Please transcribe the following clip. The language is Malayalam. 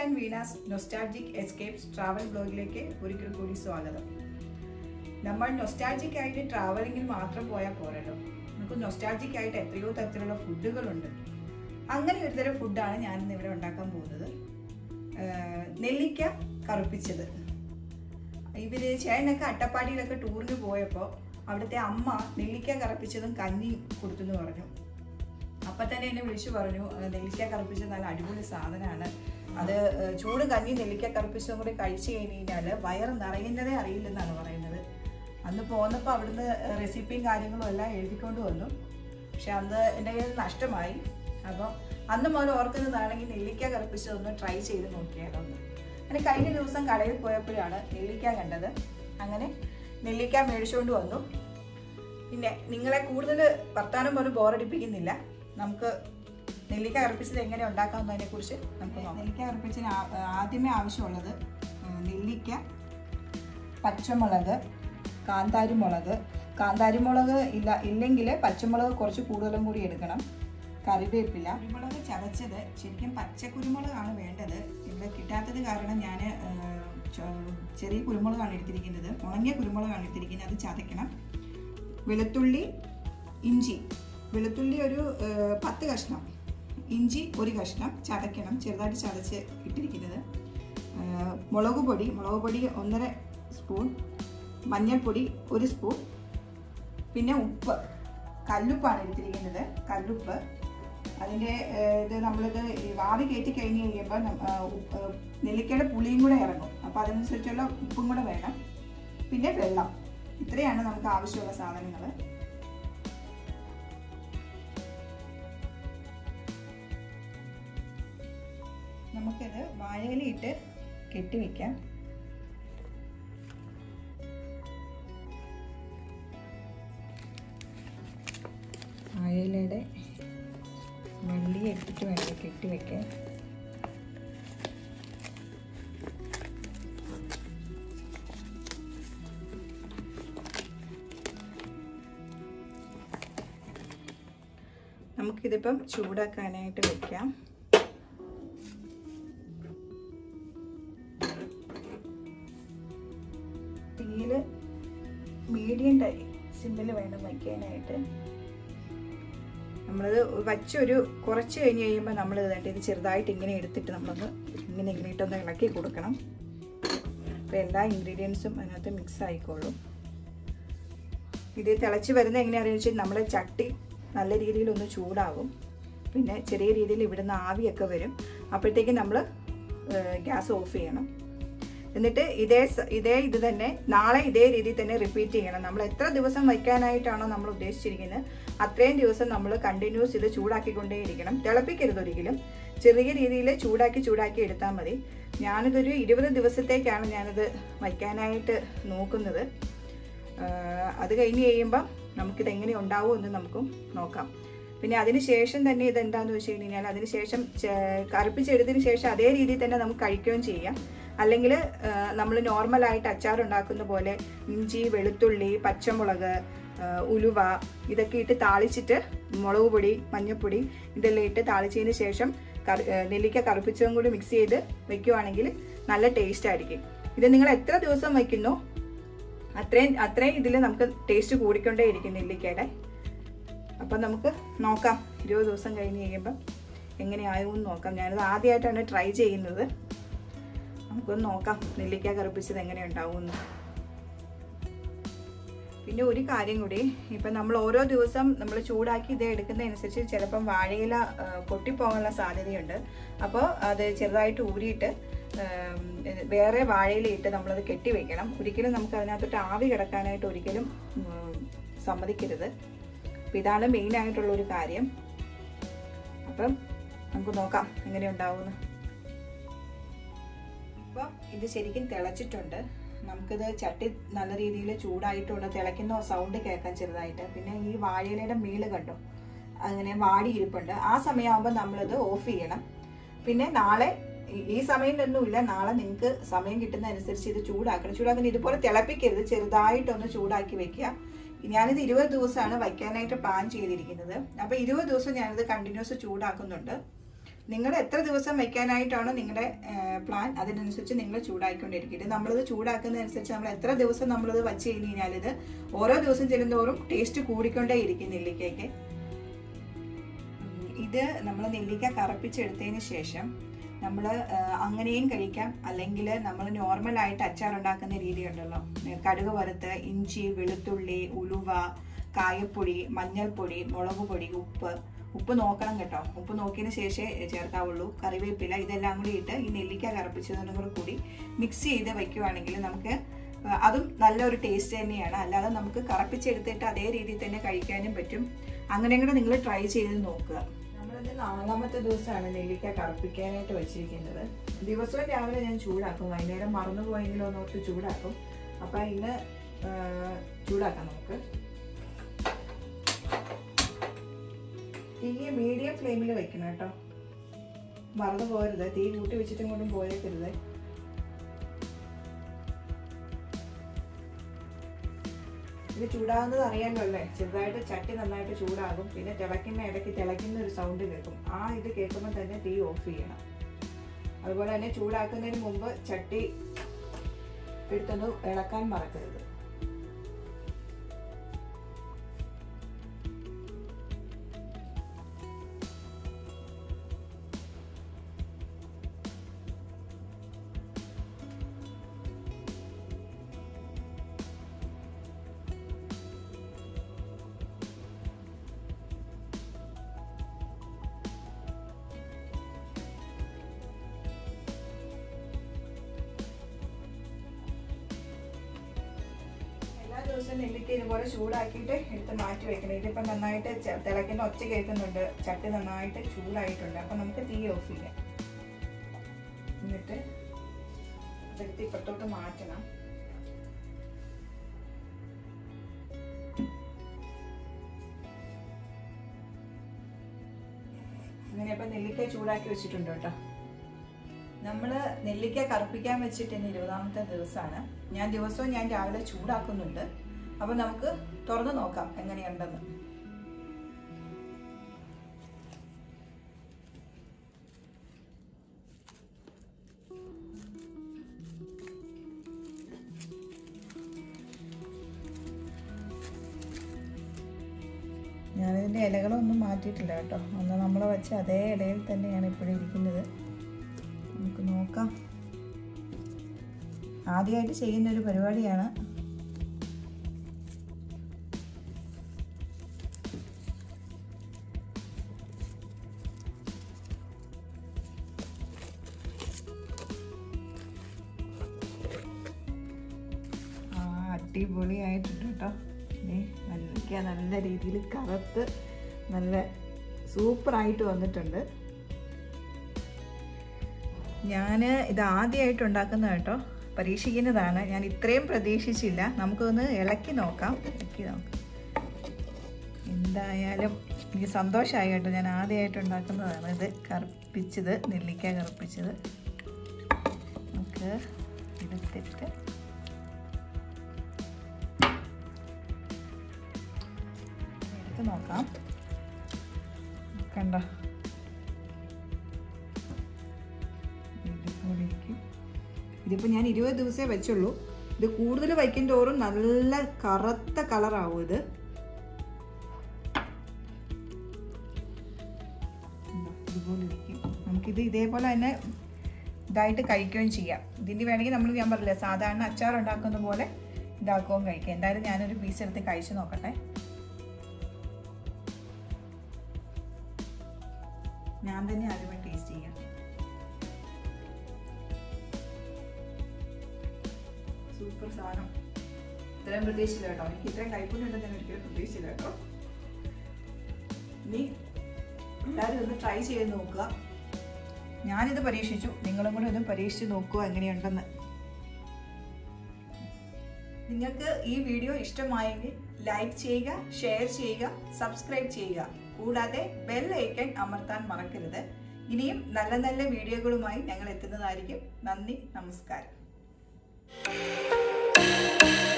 And Veena's nostalgic escapes travel ബ്ലോഗിലേക്ക് ഒരിക്കൽ കൂടി സ്വാഗതം നമ്മൾ നൊസ്റ്റാൾജിക് ആയിട്ട് ട്രാവലിങ്ങിൽ മാത്രം പോയാൽ പോരല്ലോ നമുക്ക് നൊസ്റ്റാൾജിക് ആയിട്ട് എത്രയോ തരത്തിലുള്ള ഫുഡുകളുണ്ട് അങ്ങനെ ഒരു തരം ഫുഡാണ് ഞാൻ ഇന്ന് ഇവിടെ ഉണ്ടാക്കാൻ പോകുന്നത് ആഹ് നെല്ലിക്ക കറുപ്പിച്ചത് ഇവര് ചേട്ടനൊക്കെ അട്ടപ്പാടിയിലൊക്കെ ടൂറിന് പോയപ്പോൾ അവിടുത്തെ അമ്മ നെല്ലിക്ക കറുപ്പിച്ചതും കഞ്ഞി കൊടുത്തെന്ന് പറഞ്ഞു അപ്പൊ തന്നെ എന്നെ വിളിച്ചു പറഞ്ഞു "ആ, നെല്ലിക്ക കറുപ്പിച്ചത് നല്ല അടിപൊളി സാധനമാണ് അത് ഏഹ്, ചൂട് കഞ്ഞി നെല്ലിക്ക കറുപ്പിച്ചതും കൂടി കഴിച്ചു കഴിഞ്ഞ് കഴിഞ്ഞാൽ വയറ് നിറയുന്നതേ അറിയില്ലെന്നാണ് പറയുന്നത് അന്ന് പോന്നപ്പോൾ അവിടുന്ന് റെസിപ്പിയും കാര്യങ്ങളും എല്ലാം എഴുതിക്കൊണ്ട് വന്നു പക്ഷെ അന്ന് എൻ്റെ കയ്യിൽ നിന്ന് നഷ്ടമായി അപ്പോൾ അന്ന് മുതൽ ഓർക്കുന്നതാണെങ്കിൽ നെല്ലിക്ക കറുപ്പിച്ചതൊന്ന് ട്രൈ ചെയ്ത് നോക്കിയാലോ ഒന്ന് അങ്ങനെ കഴിഞ്ഞ ദിവസം കടയിൽ പോയപ്പോഴാണ് നെല്ലിക്ക കണ്ടത് അങ്ങനെ നെല്ലിക്ക മേടിച്ചുകൊണ്ട് വന്നു പിന്നെ നിങ്ങളെ കൂടുതൽ വർത്താനം പോലും ബോറടിപ്പിക്കുന്നില്ല നമുക്ക് നെല്ലിക്ക കറുപ്പിച്ചത് എങ്ങനെ ഉണ്ടാക്കാമെന്നതിനെ കുറിച്ച് നമുക്ക് നോക്കാം നെല്ലിക്ക കറുപ്പിച്ചതിന് ആ- ആദ്യമേ ആവശ്യമുള്ളത് ഉം, നെല്ലിക്ക പച്ചമുളക് കാന്താരി മുളക് കാന്താരി മുളക് ഇല്ല ഇല്ലെങ്കിൽ പച്ചമുളക് കുറച്ച് കൂടുതലും കൂടി എടുക്കണം കറിവേപ്പില കുരുമുളക് ചതച്ചത് ശരിക്കും പച്ച കുരുമുളകാണ് വേണ്ടത് ഇവിടെ കിട്ടാത്തത് കാരണം ഞാൻ ചെറിയ കുരുമുളകാണ് എടുത്തിരിക്കുന്നത് ഉണങ്ങിയ കുരുമുളകാണ് എടുത്തിരിക്കുന്നത് അത് ചതയ്ക്കണം വെളുത്തുള്ളി ഇഞ്ചി വെളുത്തുള്ളി ഒരു ആ, പത്ത് കഷ്ണം ഇഞ്ചി ഒരു കഷ്ണം ചതയ്ക്കണം ചെറുതായിട്ട് ചതച്ച് ഇട്ടിരിക്കുന്നത് ആ, മുളക് പൊടി മുളക് പൊടി ഒന്നര സ്പൂൺ മഞ്ഞൾപ്പൊടി ഒരു സ്പൂൺ പിന്നെ ഉപ്പ് കല്ലുപ്പാണ് എടുത്തിരിക്കുന്നത് കല്ലുപ്പ് അതിൻ്റെ ഏഹ്, ഇത് നമ്മളിത് ഈ ആവി കയറ്റി കഴിഞ്ഞ് കഴിയുമ്പോൾ നം- ആ, ഉപ്പ്, ഏഹ്, നെല്ലിക്കയുടെ പുളിയും കൂടെ ഇറങ്ങും അപ്പോൾ അതനുസരിച്ചുള്ള ഉപ്പും കൂടെ വേണം പിന്നെ വെള്ളം ഇത്രയാണ് നമുക്ക് ആവശ്യമുള്ള സാധനങ്ങൾ നമുക്കിത് വാഴയിലയിട്ട് കെട്ടിവെക്കാം വാഴയിലയുടെ വള്ളി എടുത്തിട്ട് വേണം കെട്ടിവെക്കാൻ നമുക്കിതിപ്പം ചൂടാക്കാനായിട്ട് വെക്കാം തീയിൽ മീഡിയം ടൈ സിമ്മിൽ വേണം വയ്ക്കാനായിട്ട് നമ്മളത് വച്ചൊരു കുറച്ച് കഴിഞ്ഞ് കഴിയുമ്പോൾ നമ്മൾ ഇതായിട്ട് ഇത് ചെറുതായിട്ട് ഇങ്ങനെ എടുത്തിട്ട് നമ്മളൊന്ന് ഇങ്ങനെ ഇങ്ങനെ ഇട്ടൊന്ന് ഇളക്കി കൊടുക്കണം അപ്പോൾ എല്ലാ ഇൻഗ്രീഡിയൻസും അതിനകത്ത് മിക്സ് ആയിക്കോളും ഇത് തിളച്ച് വരുന്നത് എങ്ങനെയാണെന്ന് വെച്ചാൽ നമ്മുടെ ചട്ടി നല്ല രീതിയിൽ ഒന്ന് ചൂടാകും പിന്നെ ചെറിയ രീതിയിൽ ഇവിടുന്ന് ആവിയൊക്കെ വരും അപ്പോഴത്തേക്കും നമ്മൾ ഗ്യാസ് ഓഫ് ചെയ്യണം എന്നിട്ട് ഇതേ സ- ഇതേ ഇത് തന്നെ നാളെ ഇതേ രീതിയിൽ തന്നെ റിപ്പീറ്റ് ചെയ്യണം നമ്മൾ എത്ര ദിവസം വയ്ക്കാനായിട്ടാണോ നമ്മൾ ഉദ്ദേശിച്ചിരിക്കുന്നത് അത്രയും ദിവസം നമ്മൾ കണ്ടിന്യൂസ് ഇത് ചൂടാക്കിക്കൊണ്ടേയിരിക്കണം തിളപ്പിക്കരുത് ഒരിക്കലും ചെറിയ രീതിയിൽ ചൂടാക്കി ചൂടാക്കി എടുത്താൽ മതി ഞാനിതൊരു ഇരുപത് ദിവസത്തേക്കാണ് ഞാനിത് വയ്ക്കാനായിട്ട് നോക്കുന്നത് ആഹ് അത് കഴിഞ്ഞ് കഴിയുമ്പം നമുക്കിത് എങ്ങനെ ഉണ്ടാവും എന്ന് നമുക്കും നോക്കാം പിന്നെ അതിന് ശേഷം തന്നെ ഇതെന്താന്ന് വെച്ച് കഴിഞ്ഞാൽ അതിന് ശേഷം ചെ- കറുപ്പിച്ചെടുത്തതിന് ശേഷം അതേ രീതിയിൽ തന്നെ നമുക്ക് കഴിക്കുകയും ചെയ്യാം അല്ലെങ്കിൽ നമ്മൾ നോർമലായിട്ട് അച്ചാർ ഉണ്ടാക്കുന്ന പോലെ ഇഞ്ചി വെളുത്തുള്ളി പച്ചമുളക് ആഹ് ഉലുവ ഇതൊക്കെ ഇട്ട് താളിച്ചിട്ട് മുളക് പൊടി മഞ്ഞൾപ്പൊടി ഇതെല്ലാം ഇട്ട് താളിച്ചതിന് ശേഷം കറി ആഹ് നെല്ലിക്ക കറുപ്പിച്ചതും കൂടി മിക്സ് ചെയ്ത് വെക്കുവാണെങ്കിൽ നല്ല ടേസ്റ്റ് ആയിരിക്കും ഇത് നിങ്ങൾ എത്ര ദിവസം വയ്ക്കുന്നോ അത്രയും അത്രയും ഇതിൽ നമുക്ക് ടേസ്റ്റ് കൂടിക്കൊണ്ടേ ഇരിക്കും നെല്ലിക്കയുടെ അപ്പം നമുക്ക് നോക്കാം ഇരുപത് ദിവസം കഴിഞ്ഞ് കഴിയുമ്പോൾ എങ്ങനെയാകുമെന്ന് നോക്കാം ഞാനിത് ആദ്യമായിട്ടാണ് ട്രൈ ചെയ്യുന്നത് നമുക്കൊന്ന് നോക്കാം നെല്ലിക്ക കറുപ്പിച്ചത് എങ്ങനെ ഉണ്ടാവുമെന്ന് പിന്നെ ഒരു കാര്യം കൂടി ഇപ്പം നമ്മൾ ഓരോ ദിവസം നമ്മൾ ചൂടാക്കി ഇത് എടുക്കുന്നതനുസരിച്ച് ചിലപ്പം വാഴയില ആ, പൊട്ടിപ്പോകാനുള്ള സാധ്യതയുണ്ട് അപ്പോൾ അത് ചെറുതായിട്ട് ഊരിയിട്ട് ആം, ഇത് വേറെ വാഴയില ഇട്ട് നമ്മളത് കെട്ടി വെക്കണം ഒരിക്കലും നമുക്ക് അതിനകത്തോട്ട് ആവി കിടക്കാനായിട്ട് ഒരിക്കലും ഉം, സമ്മതിക്കരുത് അപ്പം ഇതാണ് മെയിൻ ആയിട്ടുള്ള ഒരു കാര്യം അപ്പം നമുക്ക് നോക്കാം എങ്ങനെ ഉണ്ടാവുമെന്ന് അപ്പം ഇത് ശരിക്കും തിളച്ചിട്ടുണ്ട് നമുക്കിത് ചട്ടി നല്ല രീതിയിൽ ചൂടായിട്ടുണ്ട് തിളയ്ക്കുന്ന സൗണ്ട് കേൾക്കാൻ ചെറുതായിട്ട് പിന്നെ ഈ വാഴയിലയുടെ മീള് കണ്ടോ അങ്ങനെ വാടി ഇരിപ്പുണ്ട് ആ സമയമാകുമ്പോൾ നമ്മളിത് ഓഫ് ചെയ്യണം പിന്നെ നാളെ ഈ- ഈ സമയത്തൊന്നുമില്ല നാളെ നിങ്ങൾക്ക് സമയം കിട്ടുന്നതനുസരിച്ച് ഇത് ചൂടാക്കണം ചൂടാക്കുന്ന ഇതുപോലെ തിളപ്പിക്കരുത് ചെറുതായിട്ടൊന്ന് ചൂടാക്കി വെക്കുക ഞാനിത് ഇരുപത് ദിവസമാണ് വയ്ക്കാനായിട്ട് പ്ലാൻ ചെയ്തിരിക്കുന്നത് അപ്പോൾ ഇരുപത് ദിവസം ഞാനിത് കണ്ടിന്യൂസ് ചൂടാക്കുന്നുണ്ട് നിങ്ങൾ എത്ര ദിവസം വെക്കാനായിട്ടാണോ നിങ്ങളുടെ പ്ലാൻ അതിനനുസരിച്ച് നിങ്ങൾ ചൂടാക്കിക്കൊണ്ടിരിക്കുന്നത് നമ്മളിത് ചൂടാക്കുന്നതനുസരിച്ച് നമ്മൾ എത്ര ദിവസം നമ്മളിത് വെച്ച് കഴിഞ്ഞ് കഴിഞ്ഞാൽ ഇത് ഓരോ ദിവസം ചെല്ലുന്തോറും ടേസ്റ്റ് കൂടിക്കൊണ്ടേ ഇരിക്കും നെല്ലിക്കയ്ക്ക് ഇത് നമ്മൾ നെല്ലിക്ക കറപ്പിച്ചെടുത്തതിന് ശേഷം നമ്മൾ അങ്ങനെയും കഴിക്കാം അല്ലെങ്കിൽ നമ്മൾ നോർമലായിട്ട് അച്ചാർ ഉണ്ടാക്കുന്ന രീതി ഉണ്ടല്ലോ കടുക് വറുത്ത് ഇഞ്ചി വെളുത്തുള്ളി ഉലുവ കായപ്പൊടി മഞ്ഞൾപ്പൊടി മുളക് പൊടി ഉപ്പ് ഉപ്പ് നോക്കണം കേട്ടോ ഉപ്പ് നോക്കിയതിന് ശേഷമേ ചേർക്കാവുള്ളൂ കറിവേപ്പില ഇതെല്ലാം കൂടി ഇട്ട് ഈ നെല്ലിക്ക കറപ്പിച്ചതിനും കൂടി കൂടി മിക്സ് ചെയ്ത് വയ്ക്കുവാണെങ്കിൽ നമുക്ക് അതും നല്ലൊരു ടേസ്റ്റ് തന്നെയാണ് അല്ലാതെ നമുക്ക് കറപ്പിച്ചെടുത്തിട്ട് അതേ രീതിയിൽ തന്നെ കഴിക്കാനും പറ്റും അങ്ങനെയും കൂടെ നിങ്ങൾ ട്രൈ ചെയ്ത് നോക്കുക നമ്മളിത് നാലാമത്തെ ദിവസമാണ് നെല്ലിക്ക കറുപ്പിക്കാനായിട്ട് വെച്ചിരിക്കുന്നത് ദിവസവും രാവിലെ ഞാൻ ചൂടാക്കും വൈകുന്നേരം മറന്നുപോയെങ്കിലോ നോക്കി ചൂടാക്കും അപ്പം ഇന്ന് ചൂടാക്കാം നമുക്ക് തീ മീഡിയം ഫ്ലെയിമിൽ വെക്കണം കേട്ടോ മറന്നു പോരുത് തീ കൂട്ടി വെച്ചിട്ടും കൊണ്ടും പോയേക്കരുത് ഇത് ചൂടാകുന്നത് അറിയാമല്ലോ അല്ലേ ചെറുതായിട്ട് ചട്ടി നന്നായിട്ട് ചൂടാകും പിന്നെ തിളയ്ക്കുന്ന ഇടയ്ക്ക് തിളയ്ക്കുന്ന ഒരു സൗണ്ട് കേൾക്കും ആ ഇത് കേൾക്കുമ്പോൾ തന്നെ തീ ഓഫ് ചെയ്യണം അതുപോലെ തന്നെ ചൂടാക്കുന്നതിന് മുമ്പ് ചട്ടി എടുത്തൊന്ന് ഇളക്കാൻ മറക്കരുത് എല്ലാ ദിവസവും നെല്ലിക്ക ഇതുപോലെ ചൂടാക്കിയിട്ട് എടുത്ത് മാറ്റി വെക്കണം ഇതിപ്പോൾ നന്നായിട്ട് ച- തിളയ്ക്കുന്ന ഒച്ച കേൾക്കുന്നുണ്ട് ചട്ടി നന്നായിട്ട് ചൂടായിട്ടുണ്ട് അപ്പം നമുക്ക് തീ ഓഫ് ചെയ്യാം എന്നിട്ട് ഇതെടുത്ത് ഇപ്പുറത്തോട്ട് മാറ്റണം അങ്ങനെ ഇപ്പം നെല്ലിക്ക ചൂടാക്കി വെച്ചിട്ടുണ്ട് കേട്ടോ നമ്മൾ നെല്ലിക്ക കറുപ്പിക്കാൻ വെച്ചിട്ട് ഇനി ഇരുപതാമത്തെ ദിവസമാണ് ഞാൻ ദിവസവും ഞാൻ രാവിലെ ചൂടാക്കുന്നുണ്ട് അപ്പം നമുക്ക് തുറന്നു നോക്കാം എങ്ങനെയുണ്ടെന്ന് ഞാനിതിൻ്റെ ഇലകളൊന്നും മാറ്റിയിട്ടില്ല കേട്ടോ ഒന്ന് നമ്മൾ വെച്ച അതേ ഇലയിൽ തന്നെയാണ് ഇപ്പോഴും ഇരിക്കുന്നത് നമുക്ക് നോക്കാം ആദ്യമായിട്ട് ചെയ്യുന്ന ഒരു പരിപാടിയാണ് ആ അടിപൊളിയായിട്ടുണ്ട് കേട്ടോ ദേ നെല്ലിക്ക നല്ല രീതിയിൽ കറുത്ത് നല്ല സൂപ്പറായിട്ട് വന്നിട്ടുണ്ട് ഞാൻ ഇത് ആദ്യമായിട്ട് ഉണ്ടാക്കുന്ന കേട്ടോ പരീക്ഷിക്കുന്നതാണ് ഞാൻ ഇത്രയും പ്രതീക്ഷിച്ചില്ല നമുക്കൊന്ന് ഇളക്കി നോക്കാം ഇളക്കി നോക്കാം എന്തായാലും എനിക്ക് സന്തോഷമായി കേട്ടോ ഞാൻ ആദ്യമായിട്ട് ഉണ്ടാക്കുന്നതാണ് ഇത് കറുപ്പിച്ചത് നെല്ലിക്ക കറുപ്പിച്ചത് നമുക്ക് എടുത്തിട്ട് എടുത്ത് നോക്കാം കണ്ടോ ഇതുപോലെ ഇരിക്കും ഇതിപ്പോൾ ഞാൻ ഇരുപത് ദിവസമേ വെച്ചുള്ളൂ ഇത് കൂടുതൽ വയ്ക്കും തോറും നല്ല കറുത്ത കളറാവും ഇത് ഉണ്ടോ? ഇതുപോലെ ഇരിക്കും നമുക്കിത് ഇതേപോലെ തന്നെ ഇതായിട്ട് കഴിക്കുകയും ചെയ്യാം ഇതിൻ്റെ വേണമെങ്കിൽ നമ്മൾ ഞാൻ പറഞ്ഞില്ല സാധാരണ അച്ചാർ ഉണ്ടാക്കുന്ന പോലെ ഇതാക്കുകയും കഴിക്കാം എന്തായാലും ഞാനൊരു പീസ് എടുത്ത് കഴിച്ച് നോക്കട്ടെ ഞാൻ തന്നെ ആദ്യമേ ടേസ്റ്റ് ചെയ്യാം സൂപ്പർ സാധനം ഇത്രയും പ്രതീക്ഷിച്ചില്ല കേട്ടോ എനിക്ക് ഇത്രയും കൈപ്പുണ്യുണ്ടെന്ന് ഞാൻ ഒരിക്കലും പ്രതീക്ഷിച്ചില്ല കേട്ടോ ഇനി എല്ലാവരും ഒന്ന് ട്രൈ ചെയ്ത് നോക്കുക ഞാനിത് പരീക്ഷിച്ചു നിങ്ങളും കൂടെ ഒന്ന് പരീക്ഷിച്ച് നോക്കുക എങ്ങനെയുണ്ടെന്ന് നിങ്ങൾക്ക് ഈ വീഡിയോ ഇഷ്ടമായെങ്കിൽ ലൈക്ക് ചെയ്യുക ഷെയർ ചെയ്യുക സബ്സ്ക്രൈബ് ചെയ്യുക കൂടാതെ ബെൽ ഐക്കൺ അമർത്താൻ മറക്കരുത് ഇനിയും നല്ല നല്ല വീഡിയോകളുമായി ഞങ്ങൾ എത്തുന്നതായിരിക്കും നന്ദി നമസ്കാരം